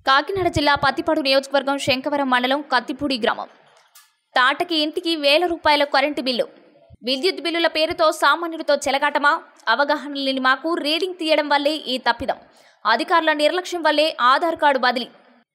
కాకినాడ జిల్లా పత్తిపాడు నియోజకవర్గం శంకవరం మండలం కత్తిపూడి గ్రామం తాటకి ఇంటికి వేల రూపాయల కరెంటు బిల్లు విద్యుత్ బిల్లుల పేరుతో సామాన్యుడితో చెలగాటమా అవగాహన లేని మాకు రీడింగ్ తీయడం వల్లే ఈ తప్పిదం అధికారుల నిర్లక్ష్యం వల్లే ఆధార్ కార్డు బదిలీ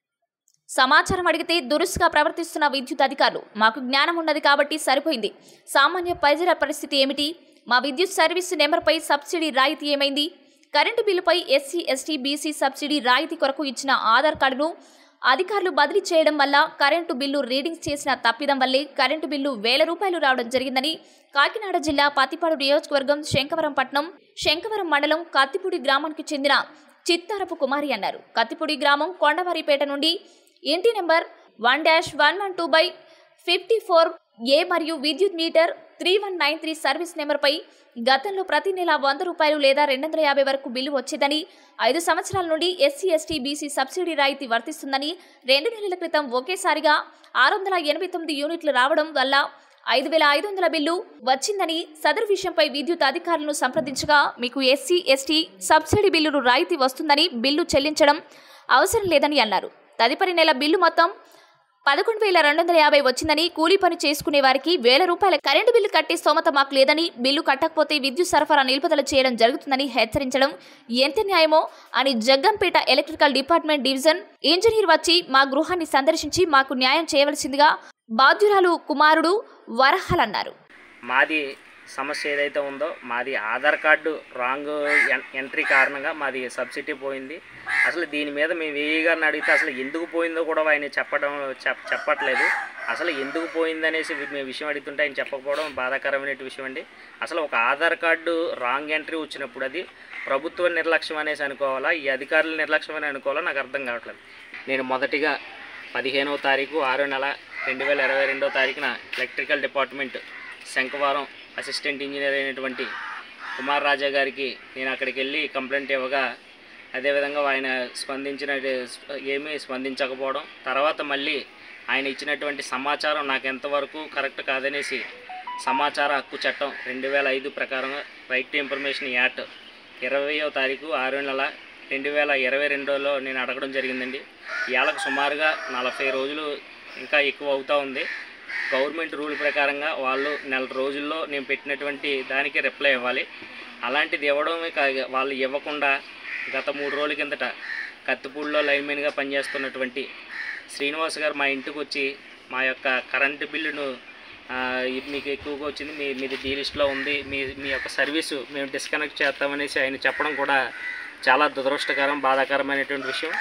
సమాచారం అడిగితే దురుసుగా ప్రవర్తిస్తున్న విద్యుత్ అధికారులు మాకు జ్ఞానం ఉన్నది కాబట్టి సరిపోయింది సామాన్య ప్రజల పరిస్థితి ఏమిటి మా విద్యుత్ సర్వీసు నెంబర్పై సబ్సిడీ రాయితీ ఏమైంది కరెంటు బిల్లుపై ఎస్సీ ఎస్టీ బీసీ సబ్సిడీ రాయితీ కొరకు ఇచ్చిన ఆధార్ కార్డును అధికారులు బదిలీ చేయడం వల్ల కరెంటు బిల్లు రీడింగ్స్ చేసిన తప్పిదం వల్లే కరెంటు బిల్లు వేల రూపాయలు రావడం జరిగిందని కాకినాడ జిల్లా పత్తిపాడు నియోజకవర్గం శంకవరం పట్నం శంకవరం మండలం కత్తిపూడి గ్రామానికి చెందిన చిత్తారపు కుమారి అన్నారు కత్తిపూడి గ్రామం కొండవారిపేట నుండి ఇంటి number one dash one one two by fifty four A మరియు విద్యుత్ meter three one nine three service నెంబర్పై గతంలో ప్రతి నెల వంద రూపాయలు లేదా రెండు వందల యాభై వరకు బిల్లు వచ్చేదని ఐదు సంవత్సరాల నుండి ఎస్సీ ఎస్టీ బీసీ సబ్సిడీ రాయితీ వర్తిస్తుందని రెండు నెలల క్రితం ఒకేసారిగా ఆరు వందల ఎనభై తొమ్మిది యూనిట్లు రావడం వల్ల ఐదు వేల ఐదు వందల బిల్లు వచ్చిందని సదరు విషయంపై విద్యుత్ అధికారులను సంప్రదించగా మీకు ఎస్సీ ఎస్టీ సబ్సిడీ బిల్లులు రాయితీ వస్తుందని బిల్లు చెల్లించడం అవసరం లేదని అన్నారు తదుపరి నెల బిల్లు మొత్తం పదకొండు వేల రెండు వందల యాభై వచ్చిందని కూలీ పని చేసుకునే వారికి వేల రూపాయల కరెంటు బిల్లు కట్టే స్తోమత మాకు లేదని బిల్లు కట్టకపోతే విద్యుత్ సరఫరా నిలుపుదల చేయడం జరుగుతుందని హెచ్చరించడం ఎంత న్యాయమో అని Jaggampeta electrical department division engineer వచ్చి మా గృహాన్ని సందర్శించి మాకు న్యాయం చేయవలసిందిగా బాధ్యురాలు కుమారుడు వరహల్ అన్నారు మాది సమస్య ఏదైతే ఉందో మాది ఆధార్ కార్డు రాంగ్ ఎన్- ఎంట్రీ కారణంగా మాది సబ్సిడీ పోయింది అసలు దీని మీద మేము వేయి గారిని అడిగితే అసలు ఎందుకు పోయిందో కూడా ఆయన చెప్పడం చెప్ చెప్పట్లేదు అసలు ఎందుకు పోయిందనేసి వి- మేము విషయం అడుగుతుంటే ఆయన చెప్పకపోవడం బాధాకరమైన విషయం అండి అసలు ఒక ఆధార్ కార్డు రాంగ్ ఎంట్రీ వచ్చినప్పుడు అది ప్రభుత్వ నిర్లక్ష్యం అనేసి అనుకోవాలా ఈ అధికారుల నిర్లక్ష్యం అని అనుకోవాలా నాకు అర్థం కావట్లేదు నేను మొదటిగా పదిహేనవ తారీఖు ఆరో నెల రెండు వేల ఇరవై రెండో తారీఖున electrical department Sankhavaram assistant engineer అయినటువంటి కుమార్ రాజా గారికి నేను అక్కడికి వెళ్ళి కంప్లైంట్ ఇవ్వగా అదేవిధంగా ఆయన స్పందించిన ఏమీ స్పందించకపోవడం తర్వాత మళ్ళీ ఆయన ఇచ్చినటువంటి సమాచారం నాకు ఎంతవరకు కరెక్ట్ కాదనేసి సమాచార హక్కు చట్టం రెండు వేల ఐదు ప్రకారం రైట్ టు ఇన్ఫర్మేషన్ యాక్ట్ ఇరవయో తారీఖు ఆరో నెల రెండు వేల ఇరవై రెండులో నేను అడగడం జరిగిందండి ఇవాళకు సుమారుగా నలభై రోజులు ఇంకా ఎక్కువ అవుతూ ఉంది గవర్నమెంట్ రూల్ ప్రకారంగా వాళ్ళు నెల రోజుల్లో నేను పెట్టినటువంటి దానికి రిప్లై ఇవ్వాలి అలాంటిది ఇవ్వడమే కాదు వాళ్ళు ఇవ్వకుండా గత మూడు రోజుల కిందట కత్తిపూడిలో లైన్మెన్గా పనిచేస్తున్నటువంటి శ్రీనివాస్ గారు మా ఇంటికి వచ్చి మా యొక్క కరెంటు బిల్లును ఆ, ఇది మీకు ఎక్కువగా వచ్చింది మీ మీది డీ లిస్ట్లో ఉంది మీ మీ యొక్క సర్వీసు మేము డిస్కనెక్ట్ చేస్తామనేసి ఆయన చెప్పడం కూడా చాలా దురదృష్టకరం బాధాకరమైనటువంటి విషయం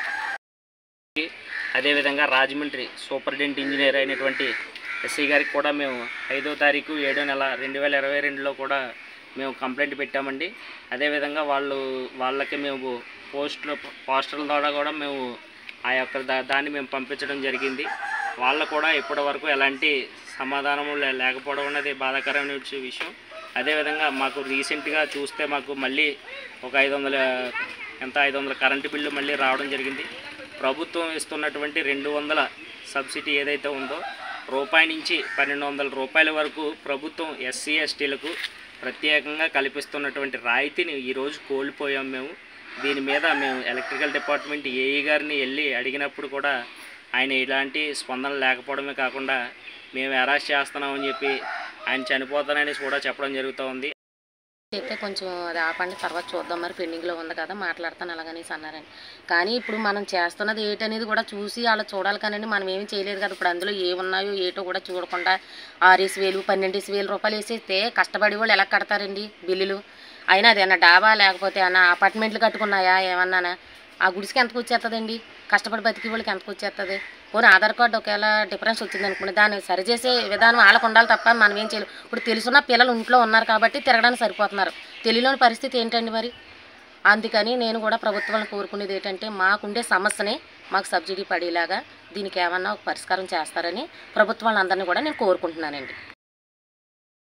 అదేవిధంగా రాజమండ్రి సూపరింటెండెంట్ ఇంజనీర్ అయినటువంటి ఎస్సీ గారికి కూడా మేము ఐదో తారీఖు ఏడో నెల రెండు వేల ఇరవై రెండులో కూడా మేము కంప్లైంట్ పెట్టామండి అదేవిధంగా వాళ్ళు వాళ్ళకి మేము పోస్టులు పోస్టర్ల ద్వారా కూడా మేము ఆ యొక్క దా దాన్ని మేము పంపించడం జరిగింది వాళ్ళు కూడా ఇప్పటి వరకు ఎలాంటి సమాధానం లే- లేకపోవడం అనేది బాధాకరమైన విష- విషయం అదేవిధంగా మాకు రీసెంట్గా చూస్తే మాకు మళ్ళీ ఒక ఐదు వందల ఎంత ఐదు వందల కరెంటు బిల్లు మళ్ళీ రావడం జరిగింది ప్రభుత్వం ఇస్తున్నటువంటి రెండు వందల సబ్సిడీ ఏదైతే ఉందో రూపాయి నుంచి పన్నెండు వందల రూపాయల వరకు ప్రభుత్వం ఎస్సీ ఎస్టీలకు ప్రత్యేకంగా కల్పిస్తున్నటువంటి రాయితీని ఈరోజు కోల్పోయాం మేము దీని మీద మేము ఎలక్ట్రికల్ డిపార్ట్మెంట్ ఏఈ గారిని వెళ్ళి అడిగినప్పుడు కూడా ఆయన ఇలాంటి స్పందన లేకపోవడమే కాకుండా మేము అరెస్ట్ చేస్తున్నామని చెప్పి ఆయన చనిపోతాననేసి కూడా చెప్పడం జరుగుతూ ఉంది చెప్తే కొంచెం అది ఆపండి తర్వాత చూద్దాం మరి పెండింగ్లో ఉంది కదా మాట్లాడతాను అలాగనేసి అన్నారండి కానీ ఇప్పుడు మనం చేస్తున్నది ఏంటనేది కూడా చూసి అలా చూడాలి కానండి మనం ఏమీ చేయలేదు కదా ఇప్పుడు అందులో ఏ ఉన్నాయో ఏటో కూడా చూడకుండా ఆరేసి వేలు పన్నెండేసి వేలు రూపాయలు వేసేస్తే కష్టపడి వాళ్ళు ఎలా కడతారండి బిల్లులు అయినా అదేనా డాబా లేకపోతే అన్న అపార్ట్మెంట్లు కట్టుకున్నాయా ఏమన్నానా ఆ గుడిసికి ఎంతకు వచ్చేస్తుందండి కష్టపడి బతికి వాళ్ళకి ఎంతకు వచ్చేస్తుంది పోనీ ఆధార్ కార్డు ఒకవేళ డిఫరెన్స్ వచ్చింది అనుకోండి దాన్ని సరిచేసే విధానం వాళ్ళకు ఉండాలి తప్ప మనం ఏం చేయలేం ఇప్పుడు తెలుసున్న పిల్లలు ఇంట్లో ఉన్నారు కాబట్టి తిరగడానికి సరిపోతున్నారు తెలియని పరిస్థితి ఏంటండి మరి అందుకని నేను కూడా ప్రభుత్వాలను కోరుకునేది ఏంటంటే మాకుండే సమస్యని మాకు సబ్సిడీ పడేలాగా దీనికి ఏమన్నా ఒక పరిష్కారం చేస్తారని ప్రభుత్వాలందరినీ కూడా నేను కోరుకుంటున్నానండి